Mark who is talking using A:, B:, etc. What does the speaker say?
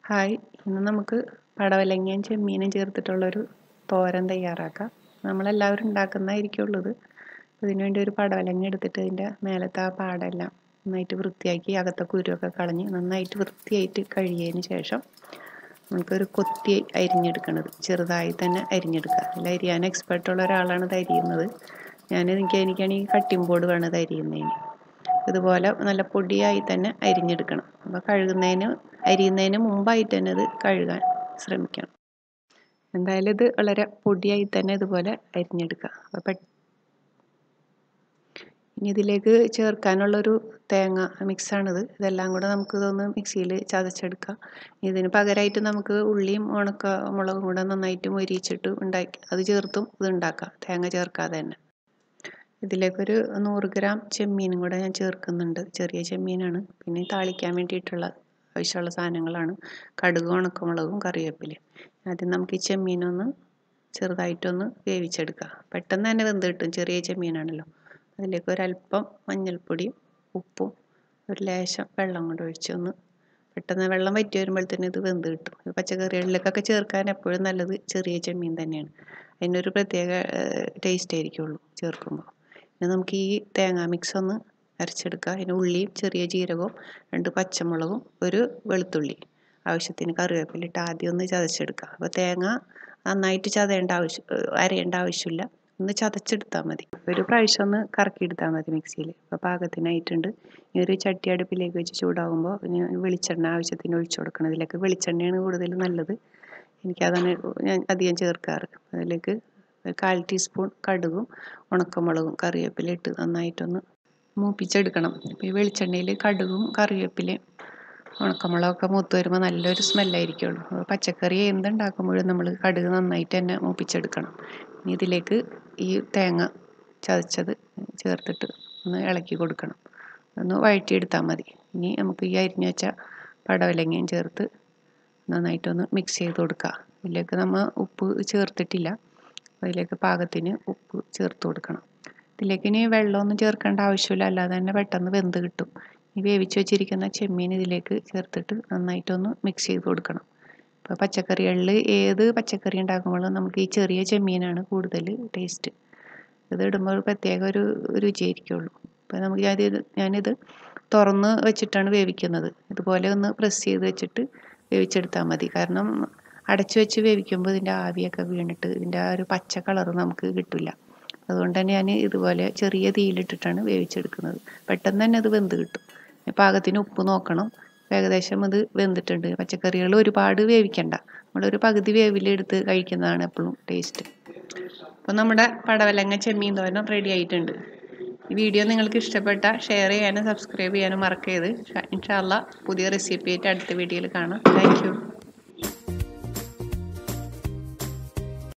A: hi ഇന്ന് നമുക്ക് പടവലങ്ങയും ചെമ്മീനും ചേർത്തിട്ടുള്ളൊരു തോരൻ തയ്യാറാക്കാം നമ്മളെല്ലാവരും ഉണ്ടാക്കുന്നതായിരിക്കുള്ളൂ ഇത് ഇതിനു വേണ്ടി ഒരു പടവലങ്ങ എടുത്തിട്ട് അതിൻ്റെ മേലത്തെ ആ പാടെല്ലാം നന്നായിട്ട് വൃത്തിയാക്കി അകത്തെ കുരുവൊക്കെ കളഞ്ഞ് നന്നായിട്ട് വൃത്തിയായിട്ട് കഴുകിയതിന് ശേഷം നമുക്കൊരു കൊത്തി അരിഞ്ഞെടുക്കണത് ചെറുതായി തന്നെ അരിഞ്ഞെടുക്കുക അതിൽ അരിയാൻ എക്സ്പെർട്ടുള്ള ഒരാളാണ് ഇത് അരിയുന്നത് ഞാൻ എനിക്ക് എനിക്കാണെങ്കിൽ കട്ടിംഗ് ബോർഡ് വേണം ഇത് അരിയുന്നതിന് ഇതുപോലെ നല്ല പൊടിയായി തന്നെ അരിഞ്ഞെടുക്കണം അപ്പോൾ കഴുകുന്നതിന് അരിയുന്നതിന് മുമ്പായിട്ട് തന്നെ ഇത് കഴുകാൻ ശ്രമിക്കണം എന്തായാലും ഇത് വളരെ പൊടിയായി തന്നെ ഇതുപോലെ അരിഞ്ഞെടുക്കുക അപ്പോൾ പെ ഇനി ഇതിലേക്ക് ചേർക്കാനുള്ളൊരു തേങ്ങ മിക്സാണിത് ഇതെല്ലാം കൂടെ നമുക്ക് ഇതൊന്ന് മിക്സിയിൽ ചതച്ചെടുക്കാം ഇതിന് പകരമായിട്ട് നമുക്ക് ഉള്ളിയും ഉണക്ക മുളകും കൂടെ നന്നായിട്ട് മൊരിയിച്ചിട്ട് ഉണ്ടാക്കി അത് ചേർത്തും ഇത് ഉണ്ടാക്കാം തേങ്ങ ചേർക്കാതെ തന്നെ ഇതിലേക്കൊരു നൂറ് ഗ്രാം ചെമ്മീനും കൂടെ ഞാൻ ചേർക്കുന്നുണ്ട് ചെറിയ ചെമ്മീനാണ് പിന്നെ താളിക്കാൻ വേണ്ടിയിട്ടുള്ള ആവശ്യമുള്ള സാധനങ്ങളാണ് കടുക് ഉണക്കമുളകും കറിവേപ്പിലയും ആദ്യം നമുക്ക് ഈ ചെമ്മീനൊന്ന് ചെറുതായിട്ടൊന്ന് വേവിച്ചെടുക്കുക പെട്ടെന്ന് തന്നെ വെന്ത് കിട്ടും ചെറിയ ചെമ്മീനാണല്ലോ അതിലേക്ക് ഒരല്പം മഞ്ഞൾപ്പൊടിയും ഉപ്പും ഒരു ലേശം വെള്ളം കൊണ്ട് ഒഴിച്ച് ഒന്ന് പെട്ടെന്ന് വെള്ളം വറ്റി വരുമ്പോഴത്തേന് ഇത് വെന്ത് കിട്ടും പച്ചക്കറികളിലേക്കൊക്കെ ചേർക്കാൻ എപ്പോഴും നല്ലത് ചെറിയ ചെമ്മീൻ തന്നെയാണ് അതിനൊരു പ്രത്യേക ടേസ്റ്റ് ആയിരിക്കുള്ളൂ ചേർക്കുമ്പോൾ പിന്നെ നമുക്ക് ഈ തേങ്ങാ മിക്സ് ഒന്ന് അരച്ചെടുക്കുക അതിന് ഉള്ളിയും ചെറിയ ജീരകവും രണ്ട് പച്ചമുളകും ഒരു വെളുത്തുള്ളി ആവശ്യത്തിന് കറിവേപ്പില ഇട്ട് ആദ്യം ഒന്ന് ചതച്ചെടുക്കുക അപ്പോൾ തേങ്ങ നന്നായിട്ട് ചതയേണ്ട ആവശ്യം അരയേണ്ട ആവശ്യമില്ല ഒന്ന് ചതച്ചെടുത്താൽ മതി ഒരു പ്രാവശ്യം ഒന്ന് കറക്കിയെടുത്താൽ മതി മിക്സിയിൽ അപ്പോൾ പാകത്തിനായിട്ടുണ്ട് ഈ ഒരു ചട്ടി അടുപ്പിലേക്ക് വെച്ച് ചൂടാകുമ്പോൾ വെളിച്ചെണ്ണ ആവശ്യത്തിന് ഒഴിച്ചു കൊടുക്കണം ഇതിലേക്ക് വെളിച്ചെണ്ണയാണ് കൂടുതൽ നല്ലത് എനിക്കതാണ് ഞാൻ അധികം ചേർക്കാറ് അതിലേക്ക് കാൽ ടീസ്പൂൺ കടുകും ഉണക്കമുളകും കറിവേപ്പില ഇട്ട് നന്നായിട്ടൊന്ന് മൂപ്പിച്ചെടുക്കണം ഇപ്പോൾ ഈ വെളിച്ചെണ്ണയിൽ കടുകും കറിവേപ്പിലയും ഉണക്കമുളകൊക്കെ മൂത്ത് വരുമ്പോൾ നല്ലൊരു സ്മെല്ലായിരിക്കുള്ളൂ പച്ചക്കറി എന്തുണ്ടാക്കുമ്പോഴും നമ്മൾ കടുക് നന്നായിട്ട് തന്നെ മൂപ്പിച്ചെടുക്കണം ഇനി ഇതിലേക്ക് ഈ തേങ്ങ ചതച്ചത് ചേർത്തിട്ട് ഒന്ന് ഇളക്കി കൊടുക്കണം ഒന്ന് വഴറ്റിയെടുത്താൽ മതി ഇനി നമുക്ക് ഈ അരിഞ്ഞു വെച്ച പടവലങ്ങയും ചേർത്ത് നന്നായിട്ടൊന്ന് മിക്സ് ചെയ്ത് കൊടുക്കുക ഇതിലേക്ക് നമ്മൾ ഉപ്പ് ചേർത്തിട്ടില്ല അതിലേക്ക് പാകത്തിന് ഉപ്പ് ചേർത്ത് കൊടുക്കണം ഇതിലേക്ക് ഇനി വെള്ളമൊന്നും ചേർക്കേണ്ട ആവശ്യമില്ല അല്ലാതെ തന്നെ പെട്ടെന്ന് വെന്ത് കിട്ടും ഈ വേവിച്ച് വെച്ചിരിക്കുന്ന ചെമ്മീൻ ഇതിലേക്ക് ചേർത്തിട്ട് നന്നായിട്ടൊന്ന് മിക്സ് ചെയ്ത് കൊടുക്കണം ഇപ്പോൾ പച്ചക്കറികളിൽ ഏത് പച്ചക്കറി ഉണ്ടാക്കുമ്പോഴും നമുക്ക് ഈ ചെറിയ ചെമ്മീനാണ് കൂടുതൽ ടേസ്റ്റ് ഇത് ഇടുമ്പോൾ പ്രത്യേക ഒരു രുചിയായിരിക്കുള്ളൂ ഇപ്പോൾ നമുക്ക് ഞാനിത് ഞാനിത് തുറന്ന് വെച്ചിട്ടാണ് വേവിക്കുന്നത് ഇതുപോലെ ഒന്ന് പ്രസ് ചെയ്ത് വെച്ചിട്ട് വേവിച്ചെടുത്താൽ മതി കാരണം അടച്ചു വെച്ച് വേവിക്കുമ്പോൾ ഇതിൻ്റെ ആവിയൊക്കെ വീണിട്ട് ഇതിൻ്റെ ആ ഒരു പച്ച കളർ നമുക്ക് കിട്ടില്ല അതുകൊണ്ട് തന്നെ ഞാൻ ഇതുപോലെ ചെറിയ തീയിലിട്ടിട്ടാണ് വേവിച്ചെടുക്കുന്നത് പെട്ടെന്ന് തന്നെ അത് വെന്ത് കിട്ടും പാകത്തിന് ഉപ്പ് നോക്കണം ഏകദേശം അത് വെന്തിട്ടുണ്ട് പച്ചക്കറികൾ ഒരുപാട് വേവിക്കണ്ട നമ്മളൊരു പകുതി വേവിലെടുത്ത് കഴിക്കുന്നതാണ് എപ്പോഴും ടേസ്റ്റ് അപ്പോൾ നമ്മുടെ പടവലങ്ങ ചെമ്മീൻ തോരൻ റെഡി ആയിട്ടുണ്ട് ഈ വീഡിയോ നിങ്ങൾക്ക് ഇഷ്ടപ്പെട്ട ഷെയർ ചെയ്യാനും സബ്സ്ക്രൈബ് ചെയ്യാനും മറക്കരുത് ഇൻഷാല്ല പുതിയ റെസിപ്പി ആയിട്ട് അടുത്ത വീഡിയോയിൽ കാണാം താങ്ക്